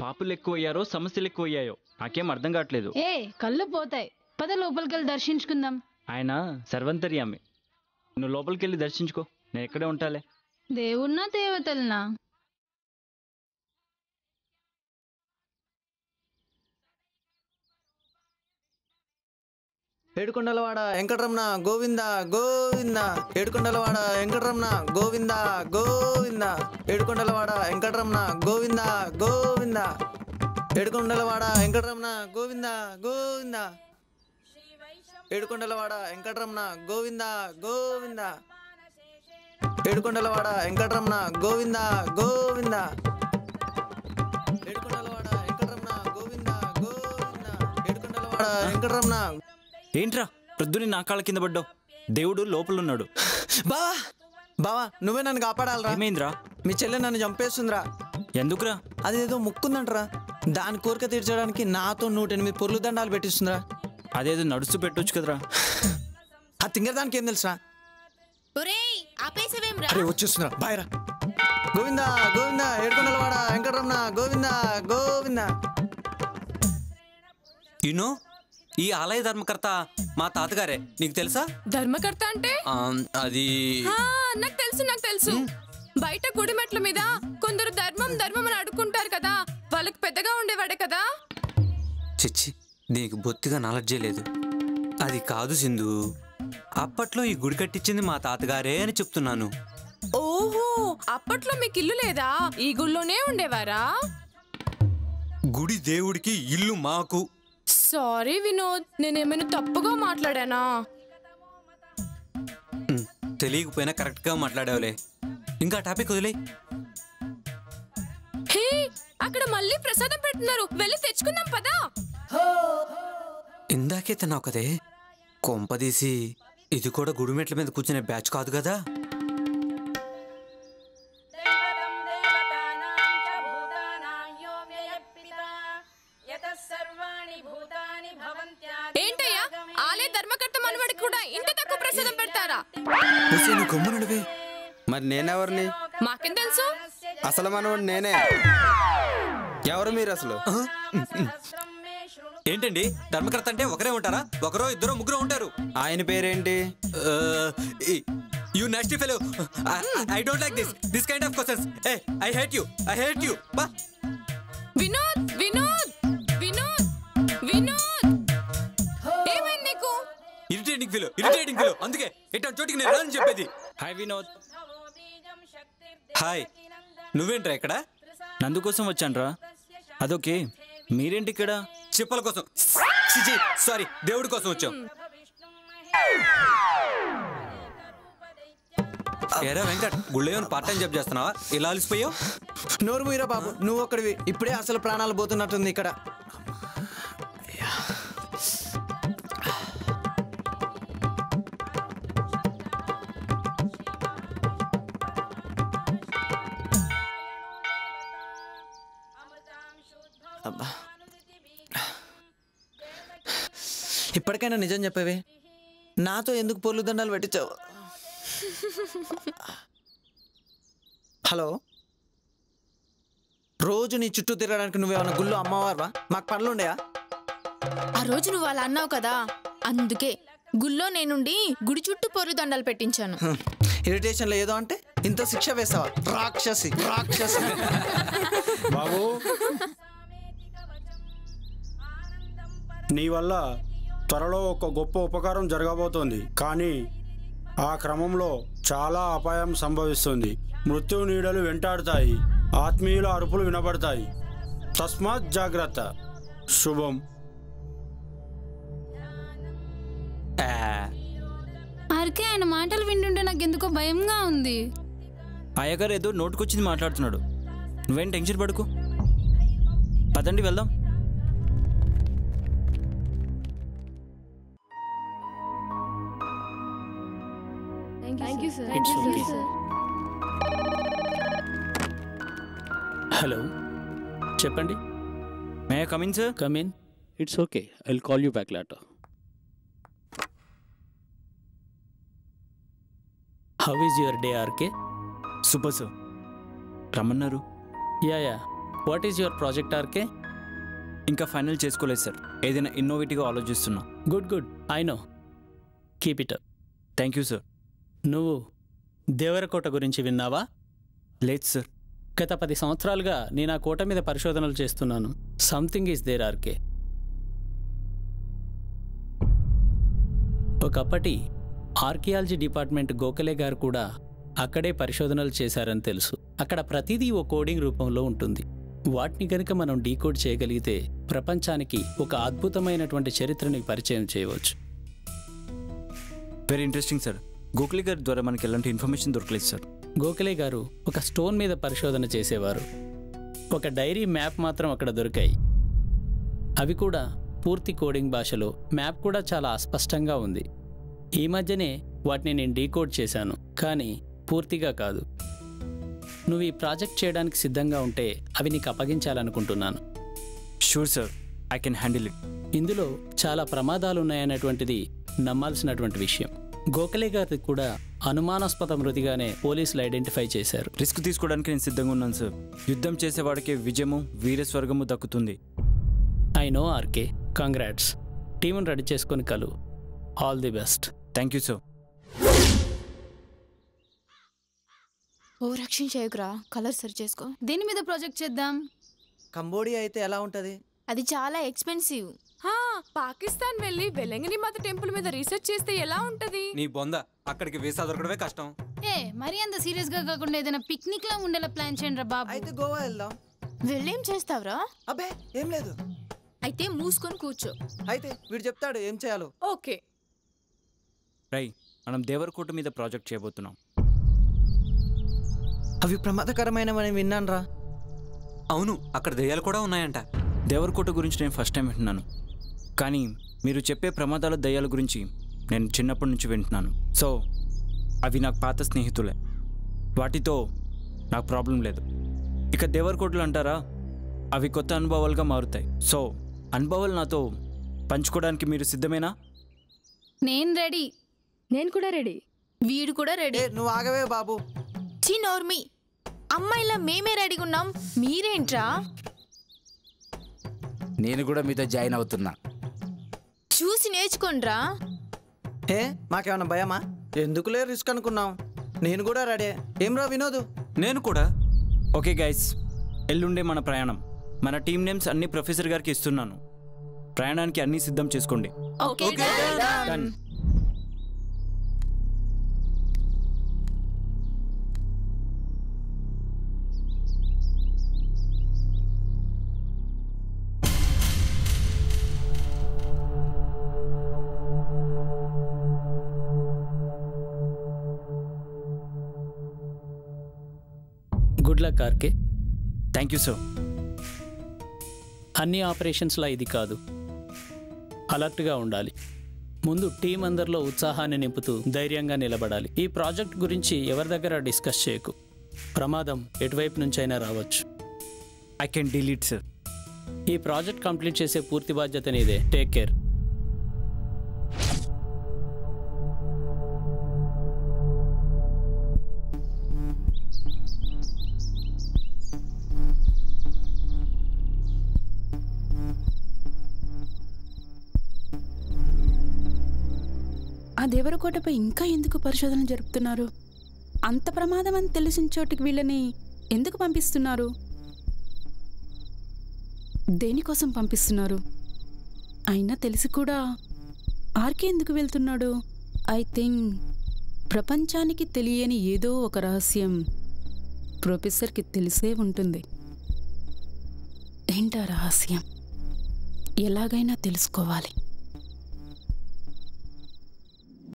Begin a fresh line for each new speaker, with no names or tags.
పాపులు ఎక్కువయ్యారో సమస్యలు ఎక్కువయ్యాయో నాకేం అర్థం కావట్లేదు
ఏ కళ్ళు పోతాయి పద లోపలికి వెళ్ళి దర్శించుకుందాం
ఆయన సర్వంతర్యామి నువ్వు లోపలికి వెళ్ళి దర్శించుకో నేను ఇక్కడే ఉంటాలే
దేవున్నా దేవతలనా
ఏడుకొండలవాడ వెంకటరమణ గోవింద గోవింద ఏడుకొండలవాడ వెంకటరమణ గోవింద గోవింద ఏడుకొండలవాడ వెంకటరమణ గోవింద గోవింద ఏడుకొండలవాడ వెంకటరమణ గోవింద గోవింద ఏడుకొండలవాడ వెంకటరమణ గోవింద గోవింద ఏడుకొండలవాడ వెంకటరమణ గోవింద గోవింద ఏడుకొండలవాడ వెంకటరమణ గోవింద గోవింద ఏడుకొండలవాడ వెంకటరమణ
ఏంట్రా ప్రొద్దుని నా కాళ్ళ కింద పడ్డావు దేవుడు లోపలున్నాడు
బావా బావా నువ్వే నన్ను కాపాడాలరా
ఏమైందిరా
మీ చెల్లె నన్ను చంపేస్తుందిరా
ఎందుకురా
అదేదో ముక్కుందంటరా దాని కోరిక తీర్చడానికి నాతో నూట ఎనిమిది పొర్లు దండాలు పెట్టిస్తుందిరా
అదేదో నడుస్తూ పెట్టొచ్చు కదరా
ఆ తింగర్ దానికి ఏం తెలుసురా
ఒరేయ్ ఆపేసవేం రా
అరే వచ్చేస్తుందిరా బాయ్ రా గోవిందా గోవిందా ఏడుకొండలవాడ వెంకటరమణ గోవిందా గోవిందా
యూనో ఈ ఆలయ ధర్మకర్త మా తాతగారే నీకు తెలుసా
ధర్మకర్త అంటే
ఆ, అది
ఆ, నాకు తెలుసు నాకు తెలుసు బయట గుడి మెట్ల మీద కొందరు ధర్మం ధర్మం అని అడుక్కుంటారు కదా వాళ్ళకి పెద్దగా ఉండేవాడే కదా
చిచ్చి నీకు బొత్తిగా నాలెడ్జే లేదు అది కాదు సింధు అప్పట్లో ఈ గుడి కట్టించింది మా తాతగారే అని చెప్తున్నాను
ఓహో అప్పట్లో మీకు ఇల్లు లేదా ఈ గుళ్ళోనే ఉండేవారా
గుడి దేవుడికి ఇల్లు మాకు
సారీ వినోద్ నేనేమైనా తప్పుగా మాట్లాడానా
ఉమ్, తెలియకపోయినా కరెక్ట్గా మాట్లాడావులే ఇంకా టాపిక్ వదిలే
హే అక్కడ మళ్ళీ ప్రసాదం పెడుతున్నారు వెళ్ళి తెచ్చుకుందాం పదా
ఇందాకే తిన్నావు కదే కొంపదీసి ఇది కూడా గుడి మెట్ల మీద కూర్చునే బ్యాచ్ కాదు కదా
ఏంటయ్యా ఆలయ ధర్మకర్త మనవడికి కూడా ఇంత తక్కువ ప్రసాదం పెడతారా
నువ్వు గమ్మునడివే మరి నేనెవరిని
మాకేం తెలుసు
అసలు మనవాడు నేనే ఎవరు మీరు అసలు
ఏంటండి ధర్మకర్త అంటే ఒకరే ఉంటారా ఒకరో ఇద్దరు ముగ్గురు ఉంటారు
ఆయన పేరేంటి
you next fellow I don't like this this kind of questions ఏ I hate you I hate you బా
వినోద్ వినోద్ వినోద్ వినోద్ ఏమైంది నీకు
ఇరిటేటింగ్ ఫెలో ఇరిటేటింగ్ ఫెలో అందుకే ఇట్లాంటి చోటికి నేను రాని చెప్పేది
హాయ్ వినోద్
హాయ్ నువ్వేంట్రా ఇక్కడ
నందు కోసం వచ్చానురా అదొకే మీరేంటి ఇక్కడ
చిప్పల కోసం సారీ దేవుడి కోసం వచ్చాం ఏరా వెంకట్ గుళ్ళో ఏమైనా పార్ట్ టైం జాబ్ చేస్తున్నావా ఇలా అలసిపోయావు
నోరు మీరా బాబు నువ్వు ఒక్కడివి ఇప్పుడే అసలు ప్రాణాలు పోతున్నట్టుంది ఇక్కడ అబ్బా ఇప్పటికైనా నిజం చెప్పేవే నాతో ఎందుకు పొర్లు దండాలు పెట్టించావు హలో రోజు నీ చుట్టూ తిరగడానికి నువ్వేమన్నా గుళ్ళు అమ్మవారువా మాకు పనులు ఉండయా
ఆ రోజు నువ్వు అలా అన్నావు కదా అందుకే గుళ్ళో నేనుండి గుడి చుట్టూ పొర్రు దండలు పెట్టించాను
ఇరిటేషన్లో ఏదో అంటే ఇంత శిక్ష వేస్తావా రాక్షసి రాక్షసి
బాబు నీ వల్ల త్వరలో ఒక గొప్ప ఉపకారం జరగబోతోంది కానీ ఆ క్రమంలో చాలా అపాయం సంభవిస్తుంది మృత్యు నీడలు వెంటాడుతాయి ఆత్మీయుల అరుపులు వినబడతాయి తస్మాత్ జాగ్రత్త శుభం
అరకే ఆయన మాటలు వింటుంటే నాకు ఎందుకో భయంగా ఉంది
అయ్యగారు ఏదో నోటుకొచ్చింది మాట్లాడుతున్నాడు నువ్వేం టెన్షన్ పడుకు పదండి వెళ్దాం
thank you sir
It's okay. Hello చెప్పండి
may come in sir
come in it's okay I call you back later how is your day RK
super sir రమ్మన్నారు
yeah yeah what is your project RK
ఇంకా final చేసుకోలేదు sir ఏదైనా ఇన్నోవేటివ్గా ఆలోచిస్తున్నా
good good I know keep it up
thank you sir
నువ్వు దేవరకోట గురించి విన్నావా
లేదు సార్
గత పది సంవత్సరాలుగా నేను ఆ కోట మీద పరిశోధనలు చేస్తున్నాను సంథింగ్ ఈజ్ దేర్ ఆర్కే ఒకప్పటి ఆర్కియాలజీ డిపార్ట్మెంట్ గోఖలే గారు కూడా అక్కడే పరిశోధనలు చేశారని తెలుసు అక్కడ ప్రతిదీ ఓ కోడింగ్ రూపంలో ఉంటుంది వాటిని కనుక మనం డీకోడ్ చేయగలిగితే ప్రపంచానికి ఒక అద్భుతమైనటువంటి చరిత్రని పరిచయం చేయవచ్చు
వెరీ ఇంట్రెస్టింగ్ సార్ గోఖలి గారి ద్వారా మనకి ఎలాంటి ఇన్ఫర్మేషన్ దొరకలేదు సార్
గోఖలే గారు ఒక స్టోన్ మీద పరిశోధన చేసేవారు ఒక డైరీ మ్యాప్ మాత్రం అక్కడ దొరికాయి అవి కూడా పూర్తి కోడింగ్ భాషలో మ్యాప్ కూడా చాలా అస్పష్టంగా ఉంది ఈ మధ్యనే వాటిని నేను డీకోడ్ చేశాను కానీ పూర్తిగా కాదు నువ్వు ఈ ప్రాజెక్ట్ చేయడానికి సిద్ధంగా ఉంటే అవి నీకు అప్పగించాలనుకుంటున్నాను
sure sir I can handle it
ఇందులో చాలా ప్రమాదాలు ఉన్నాయన్నటువంటిది నమ్మాల్సినటువంటి విషయం గోఖలే గారిది కూడా అనుమానాస్పద మృతిగానే పోలీసులు ఐడెంటిఫై చేశారు
రిస్క్ తీసుకోవడానికి నేను సిద్ధంగా ఉన్నాను సార్ యుద్ధం చేసేవాడికి విజయము వీరస్వర్గము దక్కుతుంది
ఐ నో ఆర్కే కంగ్రాట్స్ టీమును రెడీ చేసుకొని కలు all the best
thank you sir
ఓ రక్షణ చేయకురా కలర్ సరి చేసుకో
దేని మీద ప్రాజెక్ట్ చేద్దాం
కంబోడియా అయితే ఎలా ఉంటది
అది చాలా ఎక్స్పెన్సివ్
హా, పాకిస్తాన్ వెళ్ళి వెలంగిని మాత టెంపుల్ మీద రీసెర్చ్ చేస్తే ఎలా ఉంటది
నీ బొంద అక్కడికి వీసా దొరకడమే కష్టం
ఏ మరీ అంత సీరియస్ గా కాకుండా ఏదైనా పిక్నిక్ లా ఉండేలా ప్లాన్ చేయండి రా బాబు
అయితే గోవా వెళ్దాం
వెళ్ళేం చేస్తావురా
అబ్బే ఏం లేదు
అయితే మూసుకొని కూర్చో
అయితే వీడు చెప్తాడు ఏం చేయాలో
ఓకే
రై మనం దేవరకోట మీద ప్రాజెక్ట్ చేయబోతున్నాం
అవి ప్రమాదకరమైనవని విన్నాను రా
అవును అక్కడ దెయ్యాలు కూడా ఉన్నాయంట
దేవరకోట గురించి నేను ఫస్ట్ టైం వింటున్నాను కానీ మీరు చెప్పే ప్రమాదాల దయ్యాల గురించి నేను చిన్నప్పటి నుంచి వింటున్నాను సో అవి నాకు పాత స్నేహితులే వాటితో నాకు ప్రాబ్లం లేదు ఇక దేవరకోటలు అంటారా అవి కొత్త అనుభవాలుగా మారుతాయి సో అనుభవాలు నాతో పంచుకోవడానికి మీరు సిద్ధమేనా
నేను రెడీ
నేను కూడా రెడీ
వీడు కూడా రెడీ
ఏ నువ్వు ఆగవే బాబు
చి నోర్మి అమ్మాయిలా మేమే రెడీగా ఉన్నాం మీరేంట్రా
నేను కూడా మీతో జాయిన్ అవుతున్నా
చూసి నేర్చుకోండ్రా
ఏ మాకేమన్నా భయమా ఎందుకులే రిస్క్ అనుకున్నాం నేను కూడా రెడీ ఏం రా వినోదు
నేను కూడా
ఓకే గైస్ ఎల్లుండే మన ప్రయాణం మన టీం నేమ్స్ అన్ని ప్రొఫెసర్ గారికి ఇస్తున్నాను ప్రయాణానికి అన్నీ సిద్ధం చేసుకోండి
okay
done
good luck R K
thank you sir
అన్ని ఆపరేషన్స్లా ఇది కాదు అలర్ట్గా ఉండాలి ముందు టీం అందరిలో ఉత్సాహాన్ని నింపుతూ ధైర్యంగా నిలబడాలి ఈ ప్రాజెక్ట్ గురించి ఎవరి దగ్గర డిస్కస్ చేయకు ప్రమాదం ఎటువైపు నుంచైనా రావచ్చు
ఐ కెన్ డిలీట్ సార్
ఈ ప్రాజెక్ట్ కంప్లీట్ చేసే పూర్తి బాధ్యత నీదే టేక్ కేర్
ఆ దేవరకోటపై ఇంకా ఎందుకు పరిశోధన జరుపుతున్నారు అంత ప్రమాదం అని తెలిసిన చోటికి వీళ్ళని ఎందుకు పంపిస్తున్నారు దేనికోసం పంపిస్తున్నారు అయినా తెలిసి కూడా ఆర్కే ఎందుకు వెళ్తున్నాడు ఐ థింక్ ప్రపంచానికి తెలియని ఏదో ఒక రహస్యం ప్రొఫెసర్కి తెలిసే ఉంటుంది ఏంటా రహస్యం ఎలాగైనా తెలుసుకోవాలి